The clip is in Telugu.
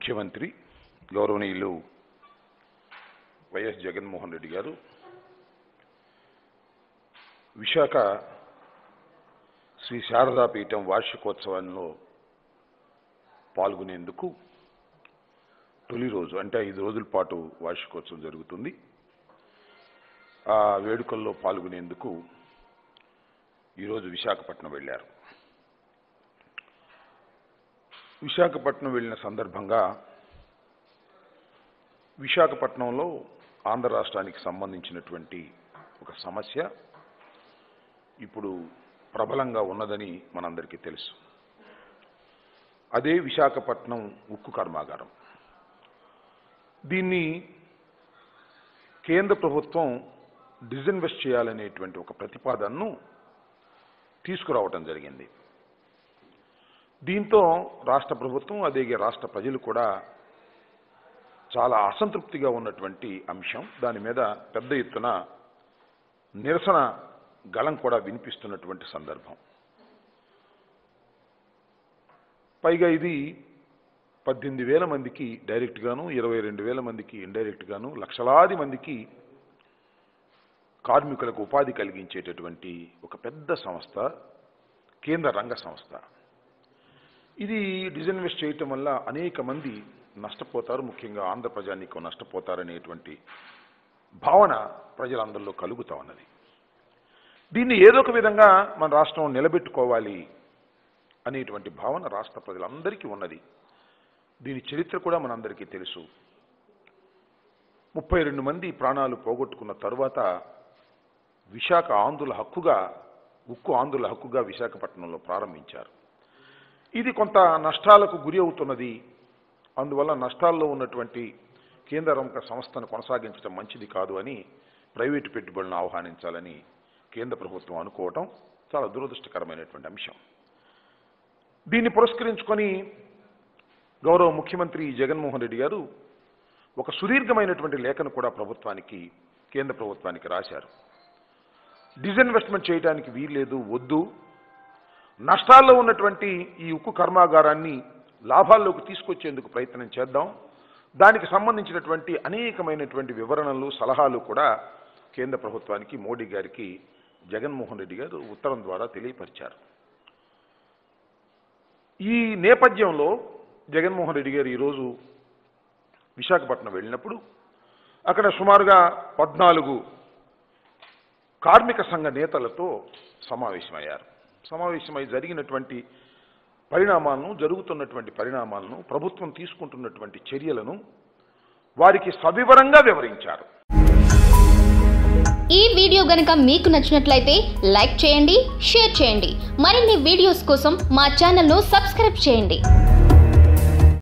ముఖ్యమంత్రి గౌరవనీయులు వైఎస్ జగన్మోహన్ రెడ్డి గారు విశాఖ శ్రీ శారదాపీఠం వార్షికోత్సవంలో పాల్గొనేందుకు తొలి రోజు అంటే ఐదు రోజుల పాటు వార్షికోత్సవం జరుగుతుంది ఆ వేడుకల్లో పాల్గొనేందుకు ఈరోజు విశాఖపట్నం వెళ్ళారు విశాఖపట్నం వెళ్ళిన సందర్భంగా విశాఖపట్నంలో ఆంధ్ర రాష్ట్రానికి సంబంధించినటువంటి ఒక సమస్య ఇప్పుడు ప్రబలంగా ఉన్నదని మనందరికీ తెలుసు అదే విశాఖపట్నం ఉక్కు కర్మాగారం దీన్ని కేంద్ర ప్రభుత్వం డిజిన్వెస్ట్ చేయాలనేటువంటి ఒక ప్రతిపాదనను తీసుకురావటం జరిగింది దీంతో రాష్ట్ర ప్రభుత్వం అదే రాష్ట్ర ప్రజలు కూడా చాలా అసంతృప్తిగా ఉన్నటువంటి అంశం దాని మీద పెద్ద ఎత్తున నిరసన గళం కూడా వినిపిస్తున్నటువంటి సందర్భం పైగా ఇది పద్దెనిమిది వేల మందికి డైరెక్ట్గాను ఇరవై రెండు వేల మందికి ఇండైరెక్ట్గాను లక్షలాది మందికి కార్మికులకు ఉపాధి కలిగించేటటువంటి ఒక పెద్ద సంస్థ కేంద్ర రంగ సంస్థ ఇది డిజిన్వెస్ట్ చేయటం వల్ల అనేక మంది నష్టపోతారు ముఖ్యంగా ఆంధ్ర ప్రజానీకం నష్టపోతారనేటువంటి భావన ప్రజలందరిలో కలుగుతా ఉన్నది దీన్ని ఏదో ఒక విధంగా మన రాష్ట్రం నిలబెట్టుకోవాలి అనేటువంటి భావన రాష్ట్ర ప్రజలందరికీ ఉన్నది దీని చరిత్ర కూడా మనందరికీ తెలుసు ముప్పై రెండు మంది ప్రాణాలు పోగొట్టుకున్న తరువాత విశాఖ ఆంధ్రుల హక్కుగా ఉక్కు ఆంధ్రుల హక్కుగా విశాఖపట్నంలో ప్రారంభించారు ఇది కొంత నష్టాలకు గురి అవుతున్నది అందువల్ల నష్టాల్లో ఉన్నటువంటి కేంద్ర రంగ సంస్థను కొనసాగించడం మంచిది కాదు అని ప్రైవేటు పెట్టుబడులను ఆహ్వానించాలని కేంద్ర ప్రభుత్వం అనుకోవటం చాలా దురదృష్టకరమైనటువంటి అంశం దీన్ని పురస్కరించుకొని గౌరవ ముఖ్యమంత్రి జగన్మోహన్ రెడ్డి గారు ఒక సుదీర్ఘమైనటువంటి లేఖను కూడా ప్రభుత్వానికి కేంద్ర ప్రభుత్వానికి రాశారు డిజిన్వెస్ట్మెంట్ చేయడానికి వీల్లేదు వద్దు నష్టాల్లో ఉన్నటువంటి ఈ ఉక్కు కర్మాగారాన్ని లాభాల్లోకి తీసుకొచ్చేందుకు ప్రయత్నం చేద్దాం దానికి సంబంధించినటువంటి అనేకమైనటువంటి వివరణలు సలహాలు కూడా కేంద్ర ప్రభుత్వానికి మోడీ గారికి జగన్మోహన్ రెడ్డి గారు ఉత్తరం ద్వారా తెలియపరిచారు ఈ నేపథ్యంలో జగన్మోహన్ రెడ్డి గారు ఈరోజు విశాఖపట్నం వెళ్ళినప్పుడు అక్కడ సుమారుగా పద్నాలుగు కార్మిక సంఘ నేతలతో సమావేశమయ్యారు సమావేశమై జరిగినటువంటి పరిణామాలను జరుగుతున్నటువంటి పరిణామాలను ప్రభుత్వం తీసుకుంటున్నటువంటి చర్యలను వారికి సవివరంగా వివరించారు ఈ వీడియో గనక మీకు నచ్చినట్లయితే లైక్ చేయండి షేర్ చేయండి మరిన్ని వీడియోస్ కోసం మా ఛానల్ను సబ్స్క్రైబ్ చేయండి